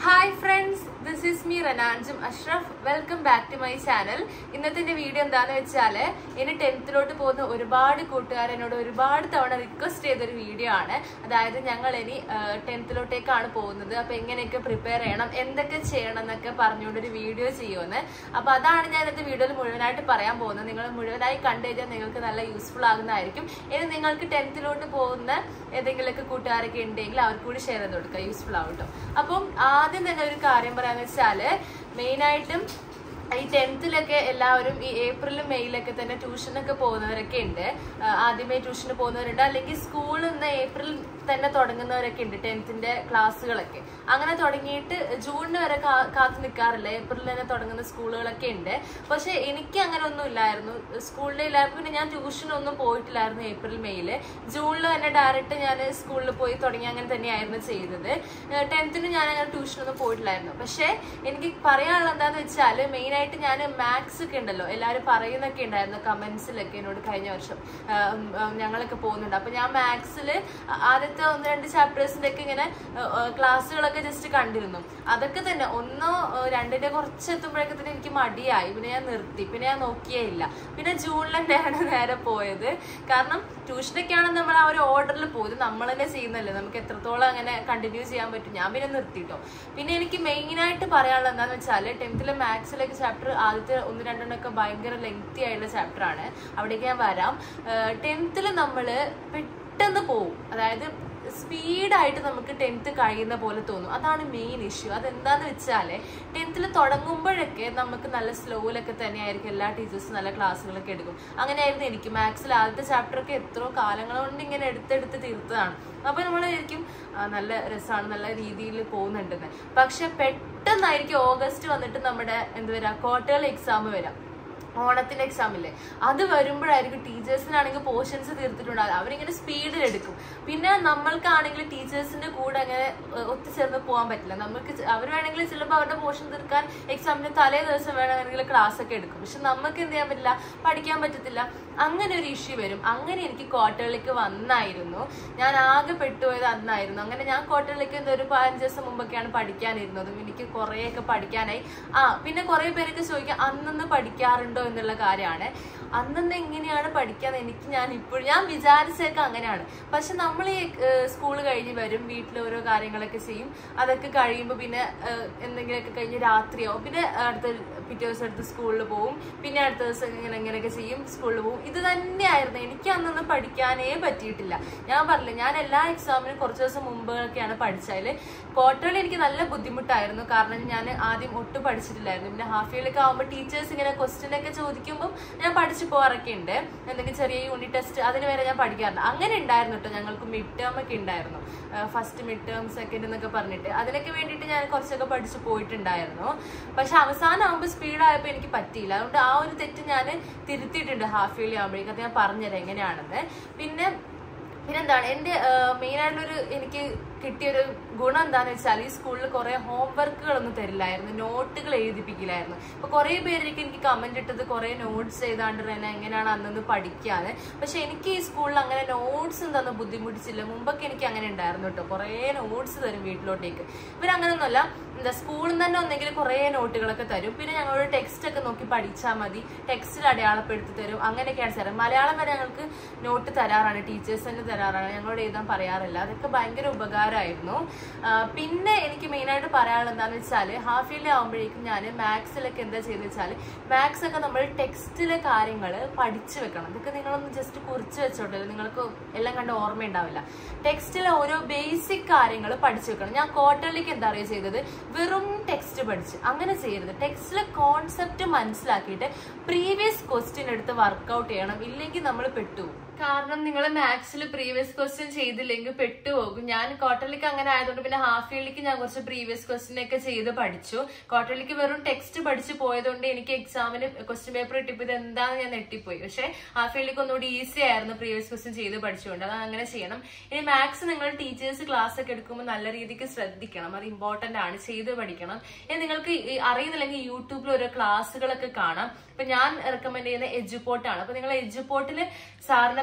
hi friends this is me റനാൻജും Ashraf welcome back to my channel ഇന്നത്തെ എന്റെ video എന്താന്ന് വെച്ചാല് ഇനി ടെൻത്തിലോട്ട് പോകുന്ന ഒരുപാട് കൂട്ടുകാർ എന്നോട് ഒരുപാട് തവണ റിക്വസ്റ്റ് ചെയ്തൊരു വീഡിയോ ആണ് അതായത് ഞങ്ങൾ ഇനി ടെൻത്തിലോട്ടേക്കാണ് പോകുന്നത് അപ്പൊ എങ്ങനെയൊക്കെ പ്രിപ്പയർ ചെയ്യണം എന്തൊക്കെ ചെയ്യണം എന്നൊക്കെ പറഞ്ഞുകൊണ്ടൊരു വീഡിയോ ചെയ്യുമെന്ന് അപ്പൊ അതാണ് ഞാൻ ഇന്നത്തെ വീഡിയോയിൽ മുഴുവനായിട്ട് പറയാൻ പോകുന്നത് നിങ്ങൾ മുഴുവനായി കണ്ടു കഴിഞ്ഞാൽ നിങ്ങൾക്ക് നല്ല യൂസ്ഫുൾ ആകുന്നതായിരിക്കും ഇനി നിങ്ങൾക്ക് ടെൻത്തിലോട്ട് പോകുന്ന ഏതെങ്കിലുമൊക്കെ കൂട്ടുകാരൊക്കെ ഉണ്ടെങ്കിൽ അവർക്ക് കൂടി ഷെയർ ചെയ്ത് കൊടുക്കുക യൂസ്ഫുൾ ആവും കേട്ടോ അപ്പം ആദ്യം തന്നെ ഒരു കാര്യം പറയാന്ന് വെച്ചാല് മെയിനായിട്ടും ഈ ടെൻത്തിലൊക്കെ എല്ലാവരും ഈ ഏപ്രിലും മെയ്യിലൊക്കെ തന്നെ ട്യൂഷനൊക്കെ പോകുന്നവരൊക്കെ ഉണ്ട് ആ, ആദ്യമേ ട്യൂഷന് പോകുന്നവരുണ്ട് അല്ലെങ്കിൽ സ്കൂളിൽ നിന്ന് ഏപ്രിൽ തന്നെ തുടങ്ങുന്നവരൊക്കെ ഉണ്ട് ടെൻത്തിന്റെ ക്ലാസ്സുകളൊക്കെ അങ്ങനെ തുടങ്ങിയിട്ട് ജൂണിന് വരെ കാ- കാത്തു നിൽക്കാറില്ല ഏപ്രിലിൽ തന്നെ തുടങ്ങുന്ന സ്കൂളുകളൊക്കെ ഉണ്ട് പക്ഷെ എനിക്ക് അങ്ങനെ ഒന്നും ഇല്ലായിരുന്നു സ്കൂളിൽ ഇല്ലായിരുന്നു പിന്നെ ഞാൻ ട്യൂഷനൊന്നും പോയിട്ടില്ലായിരുന്നു ഏപ്രിൽ മെയ്യില് ജൂണിൽ തന്നെ ഡയറക്റ്റ് ഞാൻ സ്കൂളിൽ പോയി തുടങ്ങി അങ്ങനെ തന്നെയായിരുന്നു ചെയ്തത് ടെൻത്തിന് ഞാൻ അങ്ങനെ ട്യൂഷനൊന്നും പോയിട്ടില്ലായിരുന്നു പക്ഷെ എനിക്ക് പറയാനുള്ളത് എന്താന്ന് വെച്ചാൽ മെയിൻ ആയിട്ട് ഞാൻ മാത്സ് ഒക്കെ ഉണ്ടല്ലോ എല്ലാവരും പറയുന്നൊക്കെ ഉണ്ടായിരുന്നു കമന്റ്സിലൊക്കെ എന്നോട് കഴിഞ്ഞ വർഷം ആ, ഉം, ആ, ഞങ്ങളൊക്കെ പോകുന്നുണ്ട് അപ്പൊ ഞാൻ മാത്സിൽ ആദ്യത്തെ ഒന്ന് രണ്ട് ചാപ്റ്റേഴ്സിന്റെ ഒക്കെ ഇങ്ങനെ ആ, ആ, ക്ലാസ്സുകളൊക്കെ ജസ്റ്റ് കണ്ടിരുന്നു അതൊക്കെ തന്നെ ഒന്നോ ആ, രണ്ടിന്റെ കുറച്ച് എത്തുമ്പോഴൊക്കെ തന്നെ എനിക്ക് മടിയായി പിന്നെ ഞാൻ നിർത്തി പിന്നെ ഞാൻ നോക്കിയേ ഇല്ല പിന്നെ ജൂണിൽ തന്നെയാണ് നേരെ പോയത് കാരണം ട്യൂഷനൊക്കെ ആണെങ്കിൽ നമ്മൾ ആ ഒരു ഓർഡറിൽ പോയത് നമ്മൾ തന്നെ ചെയ്യുന്നല്ലേ നമുക്ക് എത്രത്തോളം അങ്ങനെ കണ്ടിന്യൂ ചെയ്യാൻ പറ്റും ഞാൻ പിന്നെ നിർത്തിട്ടോ പിന്നെ എനിക്ക് മെയിൻ ആയിട്ട് പറയാനുള്ളത് എന്താണെന്ന് വെച്ചാൽ ടെൻത്തിലെ മാത്സിലൊക്കെ ചാപ്റ്റർ ആദ്യത്തെ ഒന്ന് രണ്ടെണ്ണമൊക്കെ ഭയങ്കര ലെങ്തി ആയിട്ടുള്ള ചാപ്റ്റർ ആണ് അവിടേക്ക് ഞാൻ വരാം ടെൻത്തിൽ നമ്മൾ പെട്ടെന്ന് പോവും അതായത് സ്പീഡായിട്ട് നമുക്ക് ടെൻത്ത് കഴിയുന്ന പോലെ തോന്നും അതാണ് മെയിൻ ഇഷ്യൂ അതെന്താന്ന് വെച്ചാല് ടെൻത്തിൽ തുടങ്ങുമ്പോഴൊക്കെ നമുക്ക് നല്ല സ്ലോയിലൊക്കെ തന്നെയായിരിക്കും എല്ലാ ടീച്ചേഴ്സും നല്ല ക്ലാസ്സുകളൊക്കെ എടുക്കും അങ്ങനെയായിരുന്നു എനിക്ക് മാത്സിൽ ആദ്യത്തെ ചാപ്റ്റർ ഒക്കെ എത്രയോ കാലങ്ങൾ കൊണ്ട് ഇങ്ങനെ എടുത്തെടുത്ത് തീർത്തതാണ് അപ്പൊ നമ്മൾ ശരിക്കും ആ, നല്ല രസമാണ് നല്ല രീതിയിൽ പോകുന്നുണ്ടെന്ന് പക്ഷെ പെട്ടെന്നായിരിക്കും ഓഗസ്റ്റ് വന്നിട്ട് നമ്മുടെ എന്താ പറയാ ക്വാർട്ടേർലി എക്സാം വരാം ഓണത്തിന്റെ എക്സാം ഇല്ലേ അത് വരുമ്പോഴായിരിക്കും ടീച്ചേഴ്സിനാണെങ്കിൽ പോർഷൻസ് തീർത്തിട്ടുണ്ടാവില്ല അവരിങ്ങനെ സ്പീഡിൽ എടുക്കും പിന്നെ നമ്മൾക്കാണെങ്കിൽ ടീച്ചേഴ്സിന്റെ കൂടെ അങ്ങനെ ഏഹ്, ഒത്തുചേർന്ന് പോകാൻ പറ്റില്ല നമുക്ക് അവർ വേണമെങ്കിൽ ചിലപ്പോൾ അവരുടെ പോർഷൻ തീർക്കാൻ എക്സാമിന് തലേ ദിവസം വേണമെങ്കിൽ ക്ലാസ് ഒക്കെ എടുക്കും പക്ഷെ നമുക്ക് എന്ത് ചെയ്യാൻ പറ്റില്ല പഠിക്കാൻ പറ്റത്തില്ല അങ്ങനെ ഒരു ഇഷ്യൂ വരും അങ്ങനെ എനിക്ക് ക്വാർട്ടറിലേക്ക് വന്നായിരുന്നു ഞാൻ ആകെ പെട്ടുപോയത് അന്നായിരുന്നു അങ്ങനെ ഞാൻ ക്വാർട്ടറിലേക്ക് എന്താ ഒരു പതിനഞ്ച് ദിവസം മുമ്പൊക്കെയാണ് പഠിക്കാനിരുന്നതും എനിക്ക് കുറേയൊക്കെ പഠിക്കാനായി ആ പിന്നെ കുറെ പേരൊക്കെ ചോദിക്കാം അന്നന്ന് പഠിക്കാറുണ്ടോ എന്നുള്ള കാര്യമാണ് അന്നന്ന് എങ്ങനെയാണ് പഠിക്കാൻ എനിക്ക് ഞാൻ ഇപ്പോഴും ഞാൻ വിചാരിച്ചേക്കാം അങ്ങനെയാണ് പക്ഷെ നമ്മൾ ഈ സ്കൂൾ കഴിഞ്ഞ് വരും വീട്ടിൽ ഓരോ കാര്യങ്ങളൊക്കെ ചെയ്യും അതൊക്കെ കഴിയുമ്പോൾ പിന്നെ ഏഹ്, എന്തെങ്കിലുമൊക്കെ കഴിഞ്ഞ് രാത്രിയാവും പിന്നെ അടുത്ത പിറ്റേ ദിവസം അടുത്ത് സ്കൂളിൽ പോവും പിന്നെ അടുത്ത ദിവസം ഇങ്ങനെ ഇങ്ങനെയൊക്കെ ചെയ്യും സ്കൂളിൽ പോവും ഇത് തന്നെയായിരുന്നു എനിക്ക് അന്നൊന്നും പഠിക്കാനേ പറ്റിയിട്ടില്ല ഞാൻ പറഞ്ഞില്ല ഞാൻ എല്ലാ എക്സാമിനും കുറച്ച് ദിവസം മുമ്പൊക്കെയാണ് പഠിച്ചതിൽ ക്വാർട്ടറിൽ എനിക്ക് നല്ല ബുദ്ധിമുട്ടായിരുന്നു കാരണം ഞാൻ ആദ്യം ഒട്ടും പഠിച്ചിട്ടില്ലായിരുന്നു പിന്നെ ഹാഫ് ഇയറിലൊക്കെ ആകുമ്പോൾ ടീച്ചേഴ്സ് ഇങ്ങനെ ക്വസ്റ്റ്യൻ ഒക്കെ ചോദിക്കുമ്പോൾ ഞാൻ പഠിച്ചു പോകാറൊക്കെ ഉണ്ട് എന്തെങ്കിലും ചെറിയ യൂണിറ്റ് ടെസ്റ്റ് അതിന് വരെ ഞാൻ പഠിക്കാറുണ്ട് അങ്ങനെ ഉണ്ടായിരുന്നു കേട്ടോ ഞങ്ങൾക്ക് മിഡ് ടേം ഒക്കെ ഉണ്ടായിരുന്നു ഫസ്റ്റ് മിഡ് ടേം സെക്കൻഡ് എന്നൊക്കെ പറഞ്ഞിട്ട് അതിനൊക്കെ വേണ്ടിയിട്ട് ഞാൻ കുറച്ചൊക്കെ പഠിച്ചു പോയിട്ടുണ്ടായിരുന്നു പക്ഷെ അവസാനം ആകുമ്പോൾ സ്പീഡായപ്പോൾ എനിക്ക് പറ്റിയില്ല അതുകൊണ്ട് ആ ഒരു തെറ്റ് ഞാൻ തിരുത്തിയിട്ടുണ്ട് ഹാഫ് ഇയർലി ആകുമ്പോഴേക്കും അത് ഞാൻ പറഞ്ഞുതരാം എങ്ങനെയാണെന്ന് പിന്നെ പിന്നെന്താണ് എൻ്റെ മെയിൻ ആയിട്ടൊരു എനിക്ക് കിട്ടിയൊരു ഗുണം എന്താന്ന് വെച്ചാൽ ഈ സ്കൂളിൽ കുറെ ഹോംവർക്കുകളൊന്നും തരില്ലായിരുന്നു നോട്ടുകൾ എഴുതിപ്പിക്കില്ലായിരുന്നു അപ്പൊ കുറെ പേരൊക്കെ എനിക്ക് കമന്റ് ഇട്ടത് കുറെ നോട്ട്സ് ചെയ്താണ്ട് തന്നെ എങ്ങനെയാണ് അന്നൊന്ന് പഠിക്കാന്ന് പക്ഷെ എനിക്ക് ഈ സ്കൂളിൽ അങ്ങനെ നോട്ട്സ് എന്താണെന്ന് ബുദ്ധിമുട്ടിച്ചില്ല മുമ്പൊക്കെ എനിക്ക് അങ്ങനെ ഉണ്ടായിരുന്നു കേട്ടോ കുറെ നോട്ട്സ് തരും വീട്ടിലോട്ടേക്ക് ഇവരങ്ങനെയൊന്നുമല്ല എന്താ സ്കൂളിൽ നിന്ന് തന്നെ ഒന്നെങ്കിൽ കുറെ നോട്ടുകളൊക്കെ തരും പിന്നെ ഞങ്ങളോട് ടെക്സ്റ്റ് ഒക്കെ നോക്കി പഠിച്ചാൽ മതി ടെക്സ്റ്റിൽ അടയാളപ്പെടുത്തി തരും അങ്ങനെയൊക്കെയാണ് തരാം മലയാളം വരെ ഞങ്ങൾക്ക് നോട്ട് തരാറാണ് ടീച്ചേഴ്സ് തന്നെ തരാറാണ് ഞങ്ങളോട് എഴുതാൻ പറയാറില്ല അതൊക്കെ ഭയങ്കര ഉപകാരമായിരുന്നു ആ, പിന്നെ എനിക്ക് മെയിനായിട്ട് പറയാനുള്ളത് എന്താണെന്ന് വെച്ചാൽ ഹാഫ് ഇയർലി ആകുമ്പോഴേക്കും ഞാൻ മാത്സിലൊക്കെ എന്താ ചെയ്തെന്ന് വെച്ചാൽ മാത്സ് ഒക്കെ നമ്മൾ ടെക്സ്റ്റിലെ കാര്യങ്ങൾ പഠിച്ചു വെക്കണം ഇതൊക്കെ നിങ്ങളൊന്ന് ജസ്റ്റ് കുറിച്ച് വെച്ചോട്ടെ നിങ്ങൾക്ക് എല്ലാം കണ്ട് ഓർമ്മയുണ്ടാവില്ല ടെക്സ്റ്റിലെ ഓരോ ബേസിക് കാര്യങ്ങൾ പഠിച്ചു വെക്കണം ഞാൻ ക്വാർട്ടറിലേക്ക് എന്താ അറിയുക ചെയ്തത് വെറും ടെക്സ്റ്റ് പഠിച്ച് അങ്ങനെ ചെയ്യരുത് ടെക്സ്റ്റിലെ കോൺസെപ്റ്റ് മനസ്സിലാക്കിയിട്ട് പ്രീവിയസ് ക്വസ്റ്റ്യൻ എടുത്ത് വർക്കൗട്ട് ചെയ്യണം ഇല്ലെങ്കിൽ നമ്മൾ പെട്ടുപോകും കാരണം നിങ്ങൾ മാത്സിൽ പ്രീവിയസ് ക്വസ്റ്റ്യൻ ചെയ്തില്ലെങ്കിൽ പെട്ടുപോകും ഞാൻ ക്വാർട്ടറിലേക്ക് അങ്ങനെ ആയതുകൊണ്ട് പിന്നെ ഹാഫ് ഇയർലിക്ക് ഞാൻ കുറച്ച് പ്രീവിയസ് ക്വസ്റ്റ്യൻ ഒക്കെ ചെയ്ത് പഠിച്ചു ക്വാർട്ടറിലേക്ക് വെറും ടെക്സ്റ്റ് പഠിച്ച് പോയതുകൊണ്ട് എനിക്ക് എക്സാമിന് ക്വസ്റ്റ്യൻ പേപ്പർ കിട്ടിയപ്പോൾ ഇത് എന്താന്ന് ഞാൻ നെട്ടിപ്പോയി പക്ഷേ ഹാഫ് ഇയർലിക്ക് ഒന്നുകൂടി ഈസി ആയിരുന്നു പ്രീവിയസ് ക്വസ്റ്റ്യൻ ചെയ്ത് പഠിച്ചുകൊണ്ട് അത് അങ്ങനെ ചെയ്യണം ഇനി മാത്സ് നിങ്ങൾ ടീച്ചേഴ്സ് ക്ലാസ് ഒക്കെ എടുക്കുമ്പോൾ നല്ല രീതിക്ക് ശ്രദ്ധിക്കണം അത് ഇമ്പോർട്ടന്റ് ആണ് ചെയ്ത് പഠിക്കണം ഇനി നിങ്ങൾക്ക് ഈ അറിയുന്നില്ലെങ്കിൽ യൂട്യൂബിൽ ഓരോ ക്ലാസ്സുകളൊക്കെ കാണാം ഇപ്പൊ ഞാൻ റെക്കമെൻഡ് ചെയ്യുന്ന എജുപോർട്ട് ആണ് അപ്പൊ നിങ്ങൾ എജുപോർട്ടിൽ സാറിന്റെ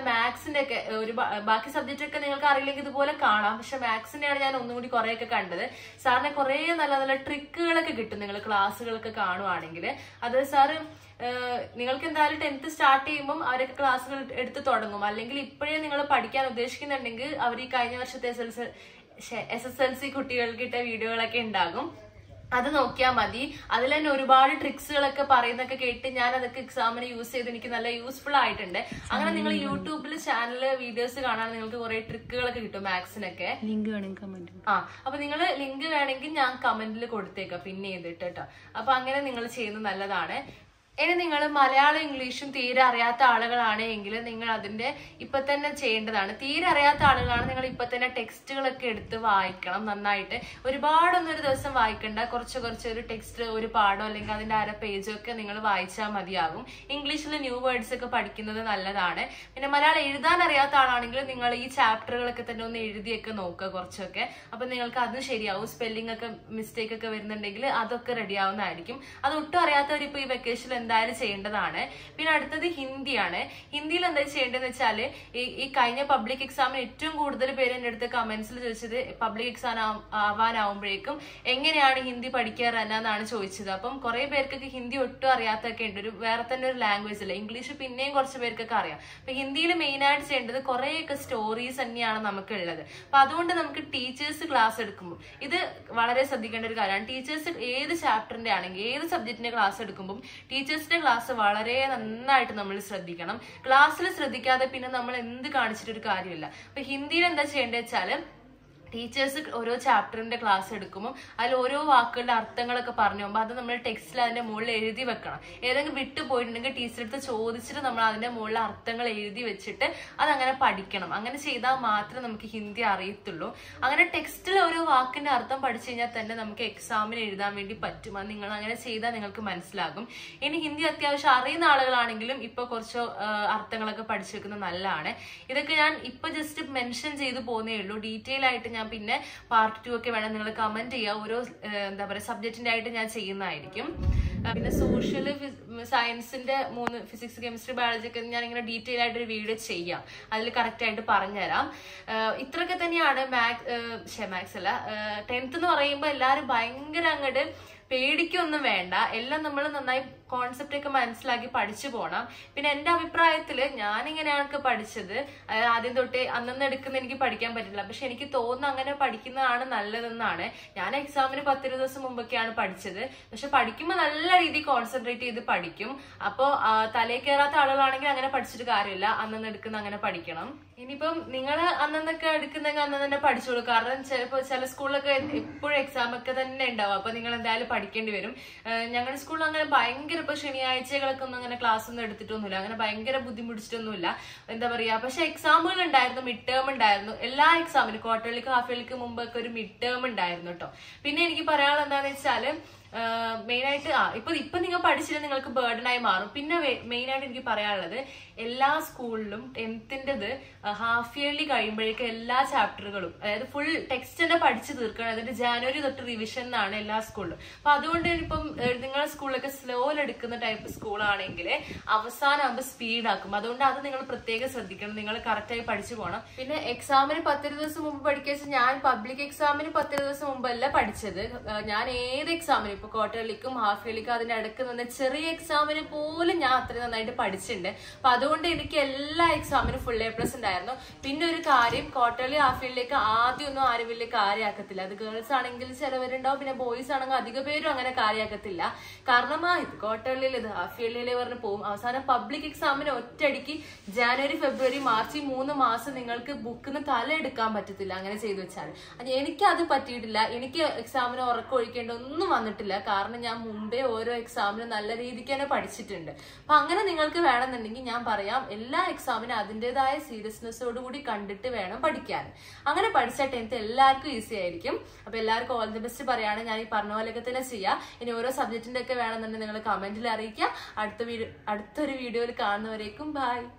മാത്സിന്റെ ഒക്കെ ഒരു ബ- ബാക്കി സബ്ജക്റ്റ് ഒക്കെ നിങ്ങൾക്ക് അറിയില്ലെങ്കിൽ ഇതുപോലെ കാണാം പക്ഷെ മാത്സിന്റെയാണ് ഞാൻ ഒന്നും കൂടി കുറെ ഒക്കെ കണ്ടത് സാറിന് കുറെ നല്ല നല്ല ട്രിക്കുകളൊക്കെ കിട്ടും നിങ്ങൾ ക്ലാസ്സുകളൊക്കെ കാണുവാണെങ്കിൽ അത് സാറ് ഏഹ് നിങ്ങൾക്ക് എന്തായാലും ടെൻത്ത് സ്റ്റാർട്ട് ചെയ്യുമ്പോൾ അവരൊക്കെ ക്ലാസ്സുകൾ എടുത്ത് തുടങ്ങും അല്ലെങ്കിൽ ഇപ്പോഴേ നിങ്ങൾ പഠിക്കാൻ ഉദ്ദേശിക്കുന്നുണ്ടെങ്കിൽ അവർ ഈ കഴിഞ്ഞ വർഷത്തെ S L C S S L C കുട്ടികൾക്ക് ഇട്ട വീഡിയോകളൊക്കെ ഉണ്ടാകും അത് നോക്കിയാൽ മതി അതിൽ തന്നെ ഒരുപാട് ട്രിക്സുകളൊക്കെ പറയുന്നൊക്കെ കേട്ട് ഞാൻ അതൊക്കെ എക്സാമിന് യൂസ് ചെയ്ത് എനിക്ക് നല്ല യൂസ്ഫുൾ ആയിട്ടുണ്ട് അങ്ങനെ നിങ്ങൾ യൂട്യൂബിൽ ചാനല് വീഡിയോസ് കാണാൻ നിങ്ങൾക്ക് കുറെ ട്രിക്കുകളൊക്കെ കിട്ടും മാത്സിനൊക്കെ ലിങ്ക് വേണമെങ്കിൽ കമന്റ് ആ അപ്പൊ നിങ്ങൾ ലിങ്ക് വേണമെങ്കിൽ ഞാൻ കമന്റിൽ കൊടുത്തേക്കാം പിന്നെ ചെയ്തിട്ട് കേട്ടോ അപ്പൊ അങ്ങനെ നിങ്ങൾ ചെയ്യുന്നത് നല്ലതാണ് ഇനി നിങ്ങൾ മലയാളം ഇംഗ്ലീഷും തീരെ അറിയാത്ത ആളുകളാണ് എങ്കിൽ നിങ്ങൾ അതിന്റെ ഇപ്പൊ തന്നെ ചെയ്യേണ്ടതാണ് തീരെ അറിയാത്ത ആളുകളാണ് നിങ്ങൾ ഇപ്പൊ തന്നെ ടെക്സ്റ്റുകളൊക്കെ എടുത്ത് വായിക്കണം നന്നായിട്ട് ഒരുപാടൊന്നും ഒരു ദിവസം വായിക്കണ്ട കുറച്ച് കുറച്ച് ഒരു ടെക്സ്റ്റ് ഒരു പാഠം അല്ലെങ്കിൽ അതിന്റെ അര പേജോ ഒക്കെ നിങ്ങൾ വായിച്ചാൽ മതിയാകും ഇംഗ്ലീഷിൽ ന്യൂ വേർഡ്സ് ഒക്കെ പഠിക്കുന്നത് നല്ലതാണ് പിന്നെ മലയാളം എഴുതാൻ അറിയാത്ത ആളാണെങ്കിൽ നിങ്ങൾ ഈ ചാപ്റ്ററുകളൊക്കെ തന്നെ ഒന്ന് എഴുതിയൊക്കെ നോക്കുക കുറച്ചൊക്കെ അപ്പൊ നിങ്ങൾക്ക് അതും ശരിയാവും സ്പെല്ലിംഗ് ഒക്കെ മിസ്റ്റേക്ക് ഒക്കെ വരുന്നുണ്ടെങ്കിൽ അതൊക്കെ റെഡി ആവുന്നതായിരിക്കും അത് ഒട്ടും അറിയാത്തവർ ഇപ്പൊ ഈ വെക്കേഷനിൽ എന്തായാലും ചെയ്യേണ്ടതാണ് പിന്നെ അടുത്തത് ഹിന്ദിയാണ് ഹിന്ദിയിൽ എന്താ ചെയ്യേണ്ടതെന്ന് വെച്ചാൽ ഈ ഈ കഴിഞ്ഞ പബ്ലിക് എക്സാമിന് ഏറ്റവും കൂടുതൽ പേര് എൻ്റെ അടുത്ത് കമന്റ്സിൽ ചോദിച്ചത് പബ്ലിക് എക്സാം ആവാനാവുമ്പോഴേക്കും എങ്ങനെയാണ് ഹിന്ദി പഠിക്കാറ് എന്നാണ് ചോദിച്ചത് അപ്പം കുറെ പേർക്കൊക്കെ ഹിന്ദി ഒട്ടും അറിയാത്തൊക്കെ ഉണ്ട് ഒരു വേറെ തന്നെ ഒരു ലാംഗ്വേജ് അല്ല ഇംഗ്ലീഷ് പിന്നെയും കുറച്ച് പേർക്കൊക്കെ അറിയാം അപ്പൊ ഹിന്ദിയിൽ മെയിൻ ആയിട്ട് ചെയ്യേണ്ടത് കുറേയൊക്കെ സ്റ്റോറീസ് തന്നെയാണ് നമുക്കുള്ളത് അപ്പൊ അതുകൊണ്ട് നമുക്ക് ടീച്ചേഴ്സ് ക്ലാസ് എടുക്കുമ്പോൾ ഇത് വളരെ ശ്രദ്ധിക്കേണ്ട ഒരു കാര്യമാണ് ടീച്ചേഴ്സ് ഏത് ചാപ്റ്ററിന്റെ ആണെങ്കിൽ ഏത് സബ്ജക്റ്റിന്റെ ക്ലാസ് എടുക്കുമ്പോൾ ടീച്ചേഴ്സിന്റെ ക്ലാസ് വളരെ നന്നായിട്ട് നമ്മൾ ശ്രദ്ധിക്കണം ക്ലാസ്സിൽ ശ്രദ്ധിക്കാതെ പിന്നെ നമ്മൾ എന്ത് കാണിച്ചിട്ടൊരു കാര്യമില്ല അപ്പൊ ഹിന്ദിയിൽ എന്താ ചെയ്യേണ്ടത് വെച്ചാല് ടീച്ചേഴ്സ് ഓരോ ചാപ്റ്ററിന്റെ ക്ലാസ് എടുക്കുമ്പോൾ അതിൽ ഓരോ വാക്കുകളുടെ അർത്ഥങ്ങളൊക്കെ പറഞ്ഞു പോകുമ്പോൾ അത് നമ്മൾ ടെക്സ്റ്റിൽ അതിന്റെ മുകളിൽ എഴുതി വെക്കണം ഏതെങ്കിലും വിട്ടു പോയിട്ടുണ്ടെങ്കിൽ ടീച്ചർ അടുത്ത് ചോദിച്ചിട്ട് നമ്മൾ അതിന്റെ മുകളിൽ അർത്ഥങ്ങൾ എഴുതി വെച്ചിട്ട് അതങ്ങനെ പഠിക്കണം അങ്ങനെ ചെയ്താൽ മാത്രമേ നമുക്ക് ഹിന്ദി അറിയത്തുള്ളൂ അങ്ങനെ ടെക്സ്റ്റിൽ ഓരോ വാക്കിന്റെ അർത്ഥം പഠിച്ചു കഴിഞ്ഞാൽ തന്നെ നമുക്ക് എക്സാമിന് എഴുതാൻ വേണ്ടി പറ്റും അത് നിങ്ങൾ അങ്ങനെ ചെയ്താൽ നിങ്ങൾക്ക് മനസ്സിലാകും ഇനി ഹിന്ദി അത്യാവശ്യം അറിയുന്ന ആളുകളാണെങ്കിലും ഇപ്പൊ കുറച്ച് ആ, അർത്ഥങ്ങളൊക്കെ പഠിച്ചു വെക്കുന്നത് നല്ലതാണ് ഇതൊക്കെ ഞാൻ ഇപ്പൊ ജസ്റ്റ് മെൻഷൻ ചെയ്തു പോകുന്നേ ഉള്ളൂ ഡീറ്റെയിൽ ആയിട്ട് ഞാൻ പിന്നെ പാർട്ട് ടു ഒക്കെ വേണം നിങ്ങൾ കമന്റ് ചെയ്യുക ഓരോ ആ, എന്താ പറയുക സബ്ജക്റ്റിന്റെ ആയിട്ട് ഞാൻ ചെയ്യുന്നതായിരിക്കും ആ, പിന്നെ സോഷ്യൽ സയൻസിന്റെ മൂന്ന് ഫിസിക്സ് കെമിസ്ട്രി ബയോളജി ഒക്കെ ഞാൻ ഇങ്ങനെ ഡീറ്റെയിൽ ആയിട്ട് ഒരു വീഡിയോ ചെയ്യാം അതിൽ കറക്റ്റ് ആയിട്ട് പറഞ്ഞുതരാം ആ, ഇത്രയൊക്കെ തന്നെയാണ് മാത്സ് മാത്സ് അല്ല ടെൻത്ത് എന്ന് പറയുമ്പോൾ എല്ലാവരും ഭയങ്കര അങ്ങോട്ട് പേടിക്കൊന്നും വേണ്ട എല്ലാം നമ്മൾ നന്നായി കോൺസെപ്റ്റ് ഒക്കെ മനസ്സിലാക്കി പഠിച്ചു പോകണം പിന്നെ എന്റെ അഭിപ്രായത്തിൽ ഞാനിങ്ങനെയാണ് പഠിച്ചത് അതായത് ആദ്യം തൊട്ടേ അന്നന്ന് എടുക്കുന്ന എനിക്ക് പഠിക്കാൻ പറ്റില്ല പക്ഷെ എനിക്ക് തോന്നുന്നു അങ്ങനെ പഠിക്കുന്നതാണ് നല്ലതെന്നാണ് ഞാൻ എക്സാമിന് പത്തിരു ദിവസം മുമ്പൊക്കെയാണ് പഠിച്ചത് പക്ഷെ പഠിക്കുമ്പോൾ നല്ല രീതിയിൽ കോൺസെൻട്രേറ്റ് ചെയ്ത് പഠിക്കും അപ്പോൾ തലയിൽ കയറാത്ത ആളുകളാണെങ്കിൽ അങ്ങനെ പഠിച്ചിട്ട് കാര്യമില്ല അന്നന്ന് എടുക്കുന്ന അങ്ങനെ പഠിക്കണം ഇനിയിപ്പം നിങ്ങൾ അന്നന്നൊക്കെ എടുക്കുന്നെങ്കിൽ അന്ന് തന്നെ പഠിച്ചോളൂ കാരണം ചിലപ്പോൾ ചില സ്കൂളിലൊക്കെ എപ്പോഴും എക്സാം ഒക്കെ തന്നെ ഉണ്ടാവും അപ്പൊ നിങ്ങൾ എന്തായാലും പഠിക്കേണ്ടി വരും ഏഹ് ഞങ്ങളുടെ സ്കൂളിൽ അങ്ങനെ ഭയങ്കര ഇപ്പൊ ശനിയാഴ്ചകളൊക്കെ ഒന്നും അങ്ങനെ ക്ലാസ് ഒന്നും എടുത്തിട്ടൊന്നുമില്ല അങ്ങനെ ഭയങ്കര ബുദ്ധിമുട്ടിച്ചിട്ടൊന്നുമില്ല എന്താ പറയാ പക്ഷെ എക്സാമുകൾ ഉണ്ടായിരുന്നു മിഡ് ടേം ഉണ്ടായിരുന്നു എല്ലാ എക്സാമിനും ക്വാർട്ടർലിക്ക് ഹാഫ് ഇയർലിക്ക് മുമ്പൊക്കെ ഒരു മിഡ് ടേം ഉണ്ടായിരുന്നു കേട്ടോ പിന്നെ എനിക്ക് പറയാനുള്ളത് എന്താണെന്ന് വെച്ചാല് മെയിൻ ആയിട്ട് ആ ഇപ്പൊ ഇപ്പൊ നിങ്ങൾ പഠിച്ചില്ല നിങ്ങൾക്ക് ബേർഡൻ ആയി മാറും പിന്നെ മെയിൻ ആയിട്ട് എനിക്ക് പറയാനുള്ളത് എല്ലാ സ്കൂളിലും ടെൻത്തിൻ്റെത് ഹാഫ് ഇയർലി കഴിയുമ്പോഴേക്കും എല്ലാ ചാപ്റ്ററുകളും അതായത് ഫുൾ ടെക്സ്റ്റ് തന്നെ പഠിച്ചു തീർക്കണം അതിന്റെ ജാനുവരി തൊട്ട് റിവിഷൻ എന്നാണ് എല്ലാ സ്കൂളിലും അപ്പൊ അതുകൊണ്ട് ഇപ്പം ഏഹ്, നിങ്ങളുടെ സ്കൂളിലൊക്കെ സ്ലോയിൽ എടുക്കുന്ന ടൈപ്പ് സ്കൂളാണെങ്കിൽ അവസാനം ആകുമ്പോൾ സ്പീഡ് ആക്കും അതുകൊണ്ട് അത് നിങ്ങൾ പ്രത്യേകം ശ്രദ്ധിക്കണം നിങ്ങൾ കറക്റ്റായി പഠിച്ചു പോകണം പിന്നെ എക്സാമിന് പത്തിരു ദിവസം മുമ്പ് പഠിക്കുക വെച്ചാൽ ഞാൻ പബ്ലിക് എക്സാമിന് പത്തിരു ദിവസം മുമ്പല്ല പഠിച്ചത് ഏഹ്, ഞാൻ ഏത് എക്സാമിനും ഇപ്പൊ ക്വാർട്ടർലിക്കും ഹാഫ് ഇയർലിക്കും അതിന്റെ അടുക്ക് നിന്ന് ചെറിയ എക്സാമിന് പോലും ഞാൻ അത്രയും നന്നായിട്ട് പഠിച്ചിട്ടുണ്ട് അപ്പൊ അതുകൊണ്ട് എനിക്ക് എല്ലാ എക്സാമിനും ഫുൾ എ പ്ലസ് ഉണ്ടായിരുന്നു പിന്നെ ഒരു കാര്യം ക്വാർട്ടർലി ഹാഫ് ഇയർലിലേക്ക് ആദ്യമൊന്നും ആരും വലിയ കാര്യമാക്കത്തില്ല അത് ഗേൾസ് ആണെങ്കിൽ ചിലവരുണ്ടാവും പിന്നെ ബോയ്സ് ആണെങ്കിൽ അധിക പേരും അങ്ങനെ കാര്യമാക്കത്തില്ല കാരണം ആ ഇത് ക്വാർട്ടർലിയിൽ ഇത് ഹാഫ് ഇയർലിയിൽ പറഞ്ഞ് പോകും അവസാനം പബ്ലിക് എക്സാമിന് ഒറ്റയടിക്ക് ജാനുവരി ഫെബ്രുവരി മാർച്ച് ഈ മൂന്ന് മാസം നിങ്ങൾക്ക് ബുക്കിന് തല എടുക്കാൻ പറ്റത്തില്ല അങ്ങനെ ചെയ്തു വെച്ചാൽ അത് എനിക്ക് അത് പറ്റിയിട്ടില്ല എനിക്ക് എക്സാമിന് ഉറക്കം ഒഴിക്കേണ്ട ഒന്നും വന്നിട്ടില്ല കാരണം ഞാൻ മുമ്പേ ഓരോ എക്സാമിനും നല്ല രീതിക്ക് തന്നെ പഠിച്ചിട്ടുണ്ട് അപ്പൊ അങ്ങനെ നിങ്ങൾക്ക് വേണമെന്നുണ്ടെങ്കിൽ ഞാൻ പറയാം എല്ലാ എക്സാമിനും അതിൻ്റെതായ സീരിയസ്നെസ്സോട് കൂടി കണ്ടിട്ട് വേണം പഠിക്കാൻ അങ്ങനെ പഠിച്ച ടെൻത്ത് എല്ലാവർക്കും ഈസി ആയിരിക്കും അപ്പൊ എല്ലാവർക്കും ഓൾ ദി ബെസ്റ്റ് പറയാണ് ഞാൻ ഈ പറഞ്ഞ പോലെയൊക്കെ തന്നെ ചെയ്യാം ഇനി ഓരോ സബ്ജക്റ്റിന്റെ ഒക്കെ വേണമെന്നുണ്ടെങ്കിൽ നിങ്ങൾ കമന്റിൽ അറിയിക്കുക അടുത്ത വീഡിയോ അടുത്തൊരു വീഡിയോയിൽ കാണുന്നവരേക്കും ബൈ